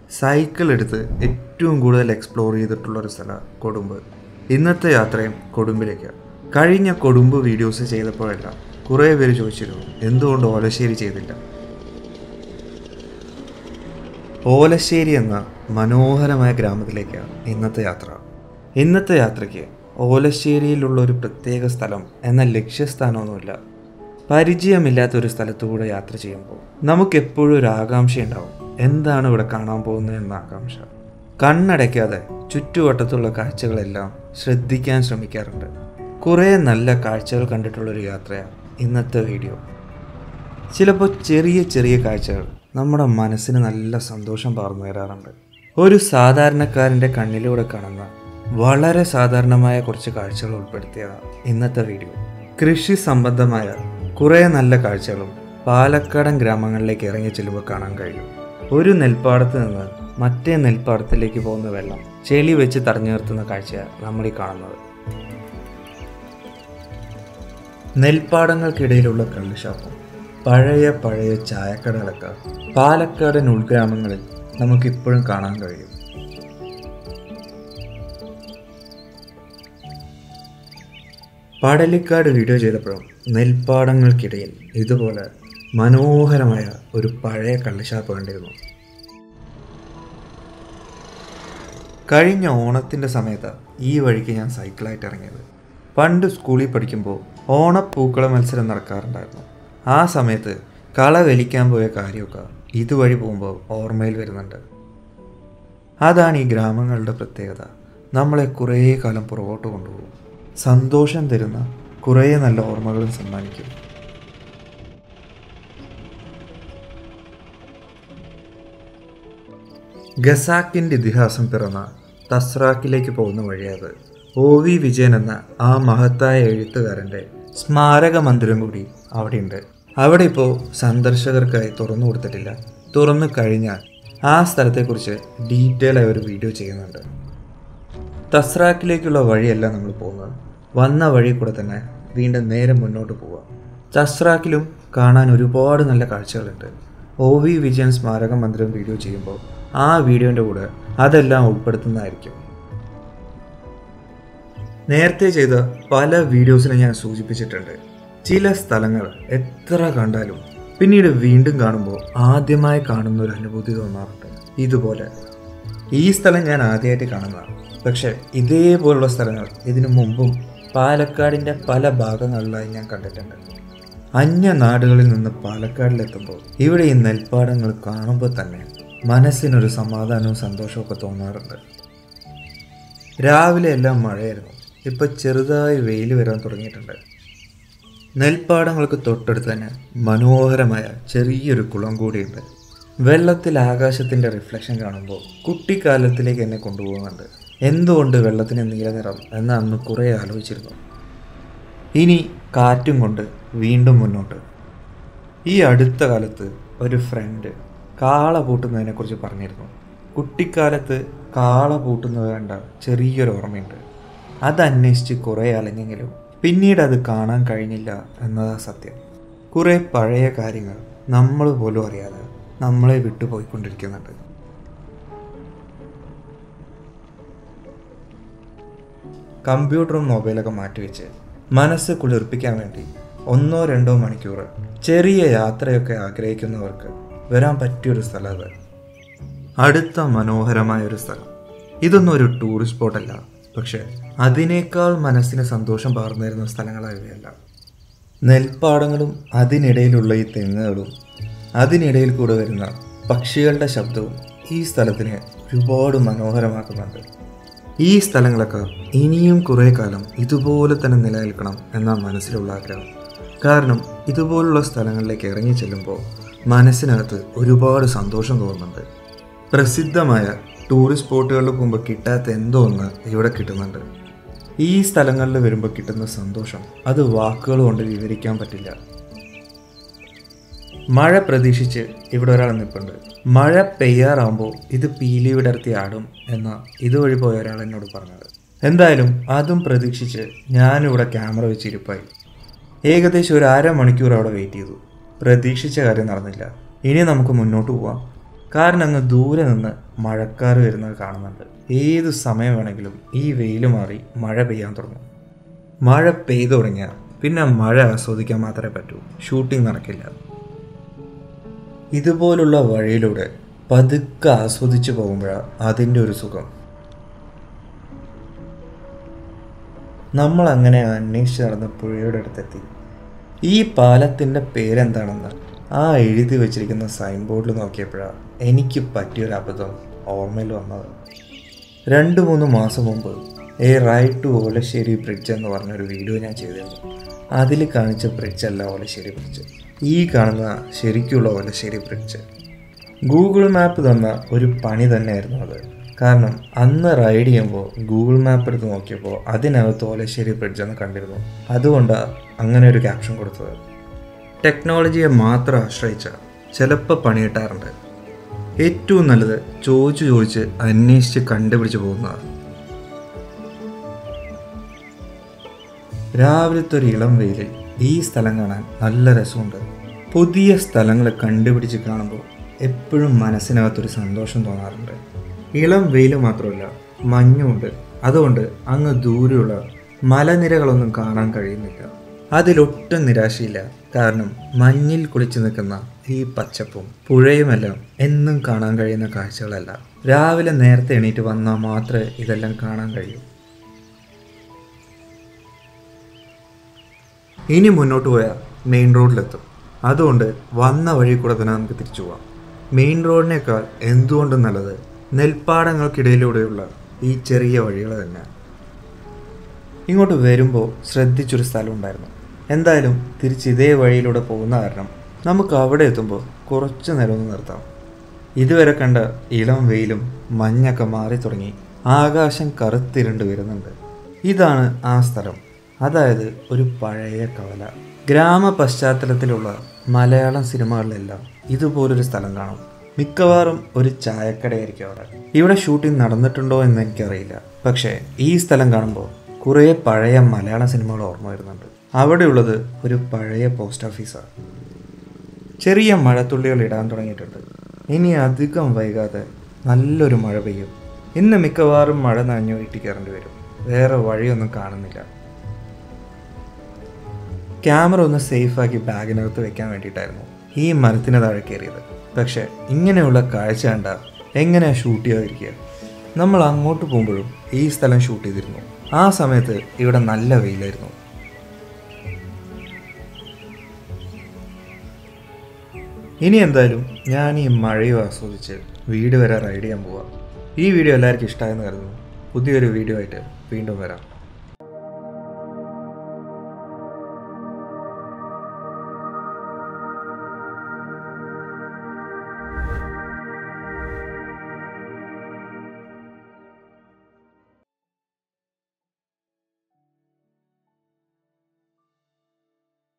cycle എടുത്ത് ഏറ്റവും കൂടുതൽ എക്സ്പ്ലോർ ചെയ്തിട്ടുള്ള ഒരു സ്ഥലമാണ് കൊടുമ്പ് ഇന്നത്തെ യാത്രയും കൊടുമ്പിലേക്കാണ് കഴിഞ്ഞ കൊടുമ്പ് വീഡിയോസ് ചെയ്തപ്പോഴെല്ലാം കുറേ പേര് ചോദിച്ചിരുന്നു എന്തുകൊണ്ട് ഓലശ്ശേരി ചെയ്തില്ല ഓലശ്ശേരി എന്ന മനോഹരമായ ഗ്രാമത്തിലേക്കാണ് ഇന്നത്തെ യാത്ര ഇന്നത്തെ യാത്രയ്ക്ക് ഓലശ്ശേരിയിലുള്ള ഒരു പ്രത്യേക സ്ഥലം എന്ന ലക്ഷ്യസ്ഥാനമൊന്നുമില്ല പരിചയമില്ലാത്ത ഒരു സ്ഥലത്തുകൂടെ യാത്ര ചെയ്യുമ്പോൾ നമുക്ക് എപ്പോഴും ഒരു ആകാംക്ഷ ഉണ്ടാവും എന്താണ് ഇവിടെ കാണാൻ പോകുന്നത് എന്ന ആകാംക്ഷ കണ്ണടയ്ക്കാതെ ചുറ്റുവട്ടത്തുള്ള കാഴ്ചകളെല്ലാം ശ്രദ്ധിക്കാൻ ശ്രമിക്കാറുണ്ട് കുറേ നല്ല കാഴ്ചകൾ കണ്ടിട്ടുള്ളൊരു യാത്രയാണ് ഇന്നത്തെ വീഡിയോ ചിലപ്പോൾ ചെറിയ ചെറിയ കാഴ്ചകൾ നമ്മുടെ മനസ്സിന് നല്ല സന്തോഷം പകർന്നു തരാറുണ്ട് ഒരു സാധാരണക്കാരൻ്റെ കണ്ണിലൂടെ കാണുന്ന വളരെ സാധാരണമായ കുറച്ച് കാഴ്ചകൾ ഉൾപ്പെടുത്തിയതാണ് ഇന്നത്തെ വീഡിയോ കൃഷി സംബന്ധമായ കുറേ നല്ല കാഴ്ചകളും പാലക്കാടൻ ഗ്രാമങ്ങളിലേക്ക് ഇറങ്ങി ചെല്ലുമ്പോൾ കാണാൻ കഴിയും ഒരു നെൽപ്പാടത്ത് നിന്ന് മറ്റേ നെൽപ്പാടത്തിലേക്ക് പോകുന്ന വെള്ളം ചെളി വെച്ച് തടഞ്ഞു നിർത്തുന്ന കാഴ്ചയാണ് നമ്മൾ ഈ കാണുന്നത് നെൽപ്പാടങ്ങൾക്കിടയിലുള്ള കള്ളുഷാപ്പും പഴയ പഴയ ചായക്കടകളൊക്കെ പാലക്കാടൻ ഉൾഗ്രാമങ്ങളിൽ നമുക്കിപ്പോഴും കാണാൻ കഴിയും പാടലിക്കാട് വീഡിയോ ചെയ്തപ്പോഴും നെൽപ്പാടങ്ങൾക്കിടയിൽ ഇതുപോലെ മനോഹരമായ ഒരു പഴയ കള്ളുഷാപ്പ് കണ്ടിരുന്നു കഴിഞ്ഞ ഓണത്തിൻ്റെ സമയത്ത് ഈ വഴിക്ക് ഞാൻ സൈക്കിളായിട്ട് ഇറങ്ങിയത് പണ്ട് സ്കൂളിൽ പഠിക്കുമ്പോൾ ഓണപ്പൂക്കള മത്സരം നടക്കാറുണ്ടായിരുന്നു ആ സമയത്ത് കള വലിക്കാൻ പോയ കാര്യമൊക്കെ ഇതുവഴി പോകുമ്പോൾ ഓർമ്മയിൽ വരുന്നുണ്ട് അതാണ് ഈ ഗ്രാമങ്ങളുടെ പ്രത്യേകത നമ്മളെ കുറേ കാലം പുറകോട്ട് കൊണ്ടുപോകും സന്തോഷം തരുന്ന കുറേ നല്ല ഓർമ്മകളും സമ്മാനിക്കും ഗസാക്കിൻ്റെ ഇതിഹാസം പിറന്ന തസ്രാക്കിലേക്ക് പോകുന്ന വഴിയത് ഒ വി വിജയൻ എന്ന ആ മഹത്തായ എഴുത്തുകാരൻ്റെ സ്മാരക മന്ദിരം കൂടി അവിടെയുണ്ട് അവിടെ ഇപ്പോൾ സന്ദർശകർക്കായി തുറന്നു കൊടുത്തിട്ടില്ല തുറന്നു കഴിഞ്ഞാൽ ആ സ്ഥലത്തെക്കുറിച്ച് ഡീറ്റെയിൽ ആയ ഒരു വീഡിയോ ചെയ്യുന്നുണ്ട് തസ്രാക്കിലേക്കുള്ള വഴിയല്ല നമ്മൾ പോകുന്നത് വന്ന വഴി കൂടെ തന്നെ വീണ്ടും നേരെ മുന്നോട്ട് പോവുക തസ്രാക്കിലും കാണാൻ ഒരുപാട് നല്ല കാഴ്ചകളുണ്ട് ഒ വി വിജയൻ സ്മാരക മന്ദിരം വീഡിയോ ചെയ്യുമ്പോൾ ആ വീഡിയോൻ്റെ കൂടെ അതെല്ലാം ഉൾപ്പെടുത്തുന്നതായിരിക്കും നേരത്തെ ചെയ്ത പല വീഡിയോസിലും ഞാൻ സൂചിപ്പിച്ചിട്ടുണ്ട് ചില സ്ഥലങ്ങൾ എത്ര കണ്ടാലും പിന്നീട് വീണ്ടും കാണുമ്പോൾ ആദ്യമായി കാണുന്ന ഒരു അനുഭൂതി തോന്നാറുണ്ട് ഇതുപോലെ ഈ സ്ഥലം ഞാൻ ആദ്യമായിട്ട് കാണുന്നതാണ് പക്ഷെ ഇതേപോലുള്ള സ്ഥലങ്ങൾ ഇതിനു മുമ്പും പാലക്കാടിൻ്റെ പല ഭാഗങ്ങളിലായി ഞാൻ കണ്ടിട്ടുണ്ട് അന്യ നാടുകളിൽ നിന്ന് പാലക്കാടിലെത്തുമ്പോൾ ഇവിടെ ഈ നെൽപ്പാടങ്ങൾ കാണുമ്പോൾ തന്നെ മനസ്സിനൊരു സമാധാനവും സന്തോഷവും ഒക്കെ തോന്നാറുണ്ട് രാവിലെ എല്ലാം മഴയായിരുന്നു ഇപ്പൊ ചെറുതായി വെയിൽ വരാൻ തുടങ്ങിയിട്ടുണ്ട് നെൽപ്പാടങ്ങൾക്ക് തൊട്ടടുത്ത് തന്നെ മനോഹരമായ ചെറിയൊരു കുളം കൂടിയുണ്ട് വെള്ളത്തിൽ ആകാശത്തിന്റെ റിഫ്ലക്ഷൻ കാണുമ്പോൾ കുട്ടിക്കാലത്തിലേക്ക് എന്നെ കൊണ്ടുപോകുന്നുണ്ട് എന്തുകൊണ്ട് വെള്ളത്തിന് നീല നിറം എന്ന് അന്ന് കുറേ ആലോചിച്ചിരുന്നു ഇനി കാറ്റും കൊണ്ട് വീണ്ടും മുന്നോട്ട് ഈ അടുത്ത കാലത്ത് ഒരു ഫ്രണ്ട് കാള പൂട്ടുന്നതിനെക്കുറിച്ച് പറഞ്ഞിരുന്നു കുട്ടിക്കാലത്ത് കാള പൂട്ടുന്നത് കണ്ട ചെറിയൊരു ഓർമ്മയുണ്ട് അത് അന്വേഷിച്ച് കുറേ അലഞ്ഞെങ്കിലും പിന്നീട് അത് കാണാൻ കഴിഞ്ഞില്ല എന്നതാ സത്യം കുറേ പഴയ കാര്യങ്ങൾ നമ്മൾ പോലും അറിയാതെ നമ്മളെ വിട്ടുപോയിക്കൊണ്ടിരിക്കുന്നുണ്ട് കമ്പ്യൂട്ടറും മൊബൈലൊക്കെ മാറ്റിവെച്ച് മനസ്സ് കുളിർപ്പിക്കാൻ വേണ്ടി ഒന്നോ രണ്ടോ മണിക്കൂർ ചെറിയ യാത്രയൊക്കെ ആഗ്രഹിക്കുന്നവർക്ക് വരാൻ പറ്റിയൊരു സ്ഥലം അത് അടുത്ത മനോഹരമായ ഒരു സ്ഥലം ഇതൊന്നും ഒരു ടൂറിസ്റ്റ് സ്പോട്ടല്ല പക്ഷെ അതിനേക്കാൾ മനസ്സിന് സന്തോഷം പകർന്നു തരുന്ന സ്ഥലങ്ങളായവയല്ല നെൽപ്പാടങ്ങളും അതിനിടയിലുള്ള ഈ തെങ്ങുകളും അതിനിടയിൽ കൂടെ വരുന്ന പക്ഷികളുടെ ശബ്ദവും ഈ സ്ഥലത്തിനെ ഒരുപാട് മനോഹരമാക്കുന്നുണ്ട് ഈ സ്ഥലങ്ങളൊക്കെ ഇനിയും കുറേ കാലം ഇതുപോലെ തന്നെ നിലനിൽക്കണം എന്ന മനസ്സിലുള്ള ആഗ്രഹം കാരണം ഇതുപോലുള്ള സ്ഥലങ്ങളിലേക്ക് ഇറങ്ങി ചെല്ലുമ്പോൾ മനസ്സിനകത്ത് ഒരുപാട് സന്തോഷം തോന്നുന്നുണ്ട് പ്രസിദ്ധമായ ടൂറിസ്റ്റ് സ്പോട്ടുകളിൽ പോകുമ്പോൾ കിട്ടാത്ത എന്തോ ഒന്ന് ഇവിടെ കിട്ടുന്നുണ്ട് ഈ സ്ഥലങ്ങളിൽ വരുമ്പോൾ കിട്ടുന്ന സന്തോഷം അത് വാക്കുകൾ കൊണ്ട് വിവരിക്കാൻ പറ്റില്ല മഴ പ്രതീക്ഷിച്ച് ഇവിടെ ഒരാൾ നിൽപ്പുണ്ട് മഴ പെയ്യാറാകുമ്പോൾ ഇത് പീലി വിടർത്തി ആടും എന്ന ഇതുവഴി പോയ ഒരാൾ എന്നോട് പറഞ്ഞത് എന്തായാലും അതും പ്രതീക്ഷിച്ച് ഞാനിവിടെ ക്യാമറ വെച്ചിരിപ്പായി ഏകദേശം ഒരു അരമണിക്കൂർ അവിടെ വെയിറ്റ് ചെയ്തു പ്രതീക്ഷിച്ച കാര്യം നടന്നില്ല ഇനി നമുക്ക് മുന്നോട്ട് പോവാം കാരണം അങ്ങ് ദൂരെ നിന്ന് മഴക്കാർ വരുന്നത് കാണുന്നുണ്ട് ഏത് സമയം വേണമെങ്കിലും ഈ വെയിൽ മാറി മഴ പെയ്യാൻ തുടങ്ങും മഴ പെയ്തു തുടങ്ങിയാൽ പിന്നെ മഴ ആസ്വദിക്കാൻ മാത്രമേ പറ്റൂ ഷൂട്ടിംഗ് നടക്കില്ല ഇതുപോലുള്ള വഴിയിലൂടെ പതുക്കെ ആസ്വദിച്ചു പോകുമ്പോഴാണ് അതിൻ്റെ ഒരു സുഖം നമ്മൾ അങ്ങനെ അന്വേഷിച്ച് നടന്ന് പുഴയുടെ അടുത്തെത്തി ഈ പാലത്തിൻ്റെ പേരെന്താണെന്ന് ആ എഴുതി വച്ചിരിക്കുന്ന സൈൻ ബോർഡിൽ നോക്കിയപ്പോഴാണ് എനിക്ക് പറ്റിയൊരു അബദ്ധം ഓർമ്മയിൽ വന്നത് രണ്ട് മൂന്ന് മാസം മുമ്പ് a right to Olassery bridge എന്ന് പറഞ്ഞൊരു വീഡിയോ ഞാൻ ചെയ്തിരുന്നു അതിൽ കാണിച്ച ബ്രിഡ്ജല്ല ഓലശ്ശേരി ബ്രിഡ്ജ് ഈ കാണുന്ന ശരിക്കുള്ള ഓലശ്ശേരി ബ്രിഡ്ജ് ഗൂഗിൾ മാപ്പ് തന്ന ഒരു പണി തന്നെയായിരുന്നു അത് കാരണം അന്ന് റൈഡ് ചെയ്യുമ്പോൾ ഗൂഗിൾ മാപ്പ് എടുത്ത് നോക്കിയപ്പോൾ അതിനകത്ത് ഓലശ്ശേരി ബ്രിഡ്ജ് എന്ന് കണ്ടിരുന്നു അതുകൊണ്ടാണ് അങ്ങനെ ഒരു ക്യാപ്ഷൻ കൊടുത്തത് ടെക്നോളജിയെ മാത്രം ആശ്രയിച്ച ചിലപ്പോൾ പണി കിട്ടാറുണ്ട് ഏറ്റവും നല്ലത് ചോദിച്ചു ചോദിച്ച് അന്വേഷിച്ച് കണ്ടുപിടിച്ച് പോകുന്നതാണ് രാവിലത്തെ ഒരു ഇളം വെയിലിൽ ഈ സ്ഥലം കാണാൻ നല്ല രസമുണ്ട് പുതിയ സ്ഥലങ്ങൾ കണ്ടുപിടിച്ച് കാണുമ്പോൾ എപ്പോഴും മനസ്സിനകത്തൊരു സന്തോഷം തോന്നാറുണ്ട് ഇളം വെയിൽ മാത്രമല്ല മഞ്ഞുമുണ്ട് അതുകൊണ്ട് അങ്ങ് ദൂരെയുള്ള മലനിരകളൊന്നും കാണാൻ കഴിയുന്നില്ല അതിലൊട്ടും നിരാശയില്ല കാരണം മഞ്ഞിൽ കുളിച്ചു നിൽക്കുന്ന ഈ പച്ചപ്പും പുഴയുമെല്ലാം എന്നും കാണാൻ കഴിയുന്ന കാഴ്ചകളല്ല രാവിലെ നേരത്തെ എണീറ്റ് വന്നാൽ മാത്രമേ ഇതെല്ലാം കാണാൻ കഴിയൂ ഇനി മുന്നോട്ട് പോയാൽ മെയിൻ റോഡിലെത്തും അതുകൊണ്ട് വന്ന വഴി കൂടെ തന്നെ നമുക്ക് തിരിച്ചു പോവാം മെയിൻ റോഡിനേക്കാൾ എന്തുകൊണ്ടും നല്ലത് നെൽപ്പാടങ്ങൾക്കിടയിലൂടെയുള്ള ഈ ചെറിയ വഴികൾ തന്നെ ഇങ്ങോട്ട് വരുമ്പോൾ ശ്രദ്ധിച്ചൊരു സ്ഥലം ഉണ്ടായിരുന്നു എന്തായാലും തിരിച്ച് ഇതേ വഴിയിലൂടെ പോകുന്ന കാരണം നമുക്ക് അവിടെ എത്തുമ്പോൾ കുറച്ച് നേരം ഒന്ന് നിർത്താം ഇതുവരെ കണ്ട ഇളം വെയിലും മഞ്ഞൊക്കെ മാറി തുടങ്ങി ആകാശം കറുത്തിരുണ്ട് വരുന്നുണ്ട് ഇതാണ് ആ സ്ഥലം അതായത് ഒരു പഴയ കവല ഗ്രാമ പശ്ചാത്തലത്തിലുള്ള മലയാളം സിനിമകളിലെല്ലാം ഇതുപോലൊരു സ്ഥലം കാണും മിക്കവാറും ഒരു ചായക്കടയായിരിക്കും അവിടെ ഇവിടെ ഷൂട്ടിംഗ് നടന്നിട്ടുണ്ടോ എന്ന് എനിക്കറിയില്ല പക്ഷേ ഈ സ്ഥലം കാണുമ്പോൾ കുറേ പഴയ മലയാള സിനിമകൾ ഓർമ്മ വരുന്നുണ്ട് അവിടെയുള്ളത് ഒരു പഴയ പോസ്റ്റ് ഓഫീസാണ് ചെറിയ മഴത്തുള്ളികൾ ഇടാൻ തുടങ്ങിയിട്ടുണ്ട് ഇനി അധികം വൈകാതെ നല്ലൊരു മഴ പെയ്യും ഇന്ന് മിക്കവാറും മഴ നനഞ്ഞു വീട്ടിൽ കയറേണ്ടി വരും വേറെ വഴിയൊന്നും കാണുന്നില്ല ക്യാമറ ഒന്ന് സേഫാക്കി ബാഗിനകത്ത് വെക്കാൻ വേണ്ടിയിട്ടായിരുന്നു ഈ മരത്തിന് താഴെ കയറിയത് പക്ഷെ ഇങ്ങനെയുള്ള കാഴ്ച കണ്ട എങ്ങനെയാ ഷൂട്ട് ചെയ്യാതിരിക്കുക നമ്മൾ അങ്ങോട്ട് പോകുമ്പോഴും ഈ സ്ഥലം ഷൂട്ട് ചെയ്തിരുന്നു ആ സമയത്ത് ഇവിടെ നല്ല വെയിലായിരുന്നു ഇനി എന്തായാലും ഞാൻ ഈ മഴയും ആസ്വദിച്ച് വീട് വരെ റൈഡ് ചെയ്യാൻ പോവാം ഈ വീഡിയോ എല്ലാവർക്കും ഇഷ്ടമായെന്ന് കരുതുന്നു പുതിയൊരു വീഡിയോ ആയിട്ട് വീണ്ടും വരാം